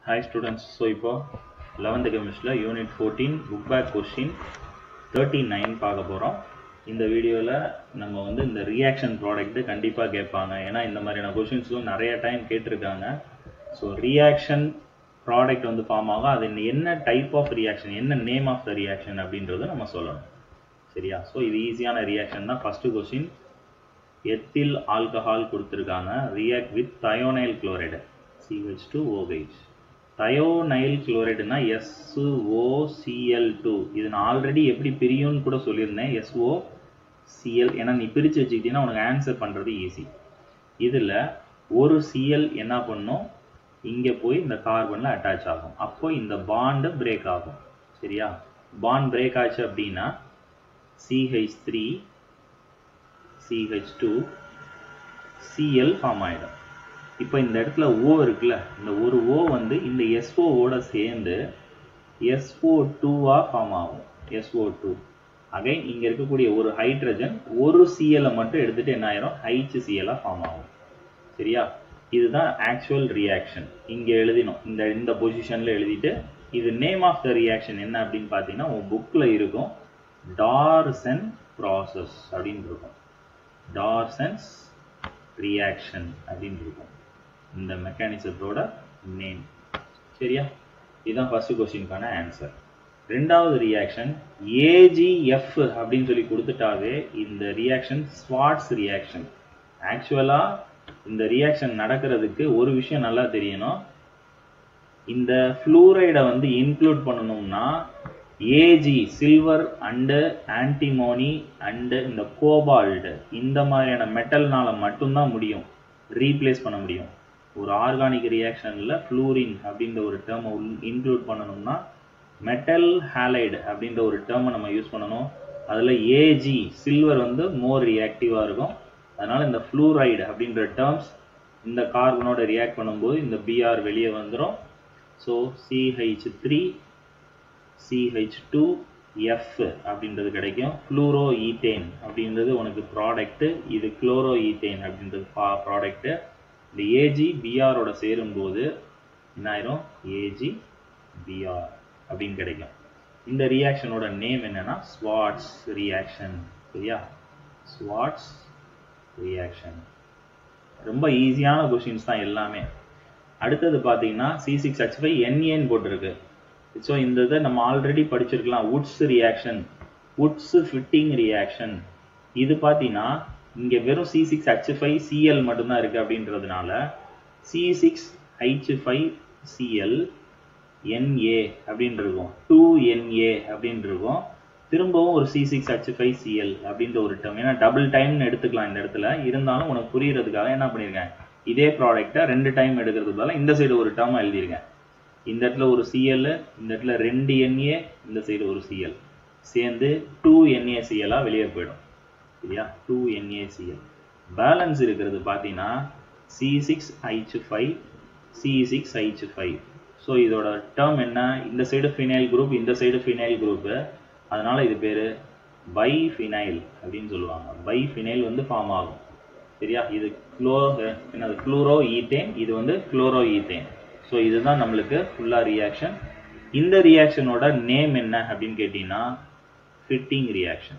hi students so இப்போ eleventh கெமிஸ்ட்ரியில் unit fourteen book back question thirty nine பார்க்க போகிறோம் இந்த வீடியோவில் நம்ம வந்து இந்த ரியாக்ஷன் ப்ராடக்ட்டு கண்டிப்பாக கேட்பாங்க ஏன்னா இந்த மாதிரியான கொஷின்ஸும் நிறைய டைம் கேட்டிருக்காங்க ஸோ ரியாக்ஷன் ப்ராடக்ட் வந்து ஃபார்ம் ஆகும் அது என்ன டைப் ஆஃப் ரியாக்ஷன் என்ன நேம் ஆஃப் த ரியாக்ஷன் அப்படின்றத நம்ம சொல்லணும் சரியா ஸோ இது ஈஸியான ரியாக்ஷன் தான் ஃபஸ்ட்டு கொஸ்டின் எத்தில் ஆல்கஹால் கொடுத்துருக்காங்க react with thionyl chloride CH two OH thionyl chloride SOCL two இது நான் ஆல்ரெடி எப்படி பிரியும்னு கூட சொல்லியிருந்தேன் எஸ்ஓ சிஎல் ஏன்னா நீ பிரித்து வச்சுக்கிட்டீங்கன்னா உனக்கு ஆன்சர் பண்ணுறது ஈஸி இதில் ஒரு சிஎல் என்ன பண்ணும் இங்கே போய் இந்த கார்பனில் அட்டாச் ஆகும் அப்போ இந்த பாண்டு பிரேக் ஆகும் சரியா பாண்ட் பிரேக் ஆச்சு அப்படின்னா CH three CH two CL form ஆகிடும் இப்போ இந்த இடத்துல ஓ இருக்குல்ல இந்த ஒரு ஓ வந்து இந்த எஸ்ஓவோட சேர்ந்து எஸ்ஓ டூவாக ஃபார்ம் ஆகும் எஸ்ஓ டூ அகைன் இங்கே இருக்கக்கூடிய ஒரு ஹைட்ரஜன் ஒரு சிஎலை மட்டும் எடுத்துகிட்டு என்ன ஆயிரும் ஹைச் சிஎலாக ஃபார்ம் ஆகும் சரியா இதுதான் ஆக்சுவல் ரியாக்ஷன் இங்கே எழுதினோம் இந்த இந்த பொசிஷனில் எழுதிட்டு இது நேம் ஆஃப் த ரியாக்ஷன் என்ன அப்படின்னு பார்த்தீங்கன்னா உன் புக்கில் இருக்கும் டார்சன் ப்ராசஸ் அப்படின்னு இருக்கும் டார்சன்ஸ் ரியாக்ஷன் அப்படின்னு இருக்கும் இந்த மெக்கானிசத்தோட நேம் சரியா இதுதான் ஃபர்ஸ்ட் கொஸ்டினுக்கான ஆன்சர் ரெண்டாவது ரியாக்ஷன் ஏஜிஎஃப் அப்படின்னு சொல்லி கொடுத்துட்டாவே இந்த ரியாக்ஷன் ஸ்வாட்ஸ் ரியாக்ஷன் ஆக்சுவலாக இந்த ரியாக்ஷன் நடக்கிறதுக்கு ஒரு விஷயம் நல்லா தெரியணும் இந்த ஃப்ளூரைடை வந்து இன்க்ளூட் பண்ணணும்னா AG silver and antimony and இந்த கோபால்டு இந்த மாதிரியான மெட்டல்னால மட்டும்தான் முடியும் ரீப்ளேஸ் பண்ண முடியும் ஒரு ஆர்கானிக் ரியாக்ஷனில் ஃப்ளூரின் அப்படின்ற ஒரு டேர்மை இன்க்ளூட் பண்ணணும்னா மெட்டல் ஹேலைடு அப்படின்ற ஒரு டேர்மை நம்ம யூஸ் பண்ணணும் அதில் ஏஜி சில்வர் வந்து மோர் ரியாக்டிவாக இருக்கும் அதனால் இந்த ஃப்ளூரைடு அப்படின்ற டேர்ம்ஸ் இந்த கார்பனோட ரியாக்ட் பண்ணும்போது இந்த பிஆர் வெளியே வந்துடும் so CH three CH two F அப்படின்றது கிடைக்கும் ஃப்ளூரோ ஈத்தேன் அப்படின்றது உனக்கு ப்ராடக்ட்டு இது குளோரோ ஈத்தேன் அப்படின்றது ப்ராடக்ட்டு இந்த ஏஜி பிஆரோட சேரும்போது என்ன ஆயிரும் ஏஜி பிஆர் அப்படின்னு கிடைக்கும் இந்த ரியாக்ஷனோட நேம் என்னன்னா ஸ்வாட்ஸ் ரியாக்ஷன் சரியா ஸ்வாட்ஸ் ரியாக்ஷன் ரொம்ப ஈஸியான கொஷின்ஸ் தான் எல்லாமே அடுத்தது பார்த்தீங்கன்னா சி சிக்ஸ் ஹெச் ஃபைவ் என்ஏன்னு போட்டிருக்கு ஸோ இந்த இதை நம்ம ஆல்ரெடி படிச்சிருக்கலாம் Wurtz reaction Wurtz Fittig reaction இது பார்த்தீங்கன்னா இங்கே வெறும் C six H five CL மட்டும்தான் இருக்குது அப்படின்றதுனால C six H five CL NA அப்படின்னு இருக்கும் டூ என்ஏ அப்படின்னு இருக்கும் திரும்பவும் ஒரு C six H five CL அப்படின்ற ஒரு டேர்ம் ஏன்னா டபுள் டைம்னு எடுத்துக்கலாம் இந்த இடத்துல இருந்தாலும் உனக்கு புரியறதுக்காக என்ன பண்ணியிருக்கேன் இதே ப்ராடக்டை ரெண்டு டைம் எடுக்கிறதுக்கு பதிலாக இந்த சைடு ஒரு டேர்மாக எழுதியிருக்கேன் இந்த இடத்துல ஒரு சிஎல் இந்த இடத்துல ரெண்டு என்ஏ இந்த சைடு ஒரு சிஎல் சேர்ந்து டூ என்ஏசிஎலாக வெளியே போயிடும் சரியா டூ என்ஏசிஎல் பேலன்ஸ் இருக்கிறது பார்த்தீங்கன்னா C six H five C six H five so இதோட டேர்ம் என்ன இந்த சைடு ஃபினைல் குரூப் இந்த சைடு ஃபினைல் குரூப்பு அதனால இது பேர் பை ஃபினைல் அப்படின்னு சொல்லுவாங்க பை ஃபினைல் வந்து ஃபார்ம் ஆகும் சரியா இது குளோ என்னது குளோரோ ஈத்தேன் இது வந்து குளோரோ ஈத்தேன் ஸோ இதுதான் நம்மளுக்கு ஃபுல்லாக ரியாக்ஷன் இந்த ரியாக்ஷனோட நேம் என்ன அப்படின்னு கேட்டிங்கன்னா ஃபிட்டிங் ரியாக்ஷன்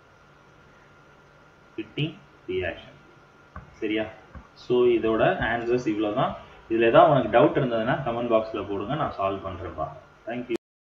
ஃபிட்டிங் ரியாக்ஷன் சரியா ஸோ இதோட ஆன்சர்ஸ் இவ்வளோ தான் இதில் ஏதாவது உனக்கு டவுட் இருந்ததுன்னா கமெண்ட் பாக்ஸில் போடுங்க நான் சால்வ் பண்ணுறேன்ப்பா தேங்க்யூ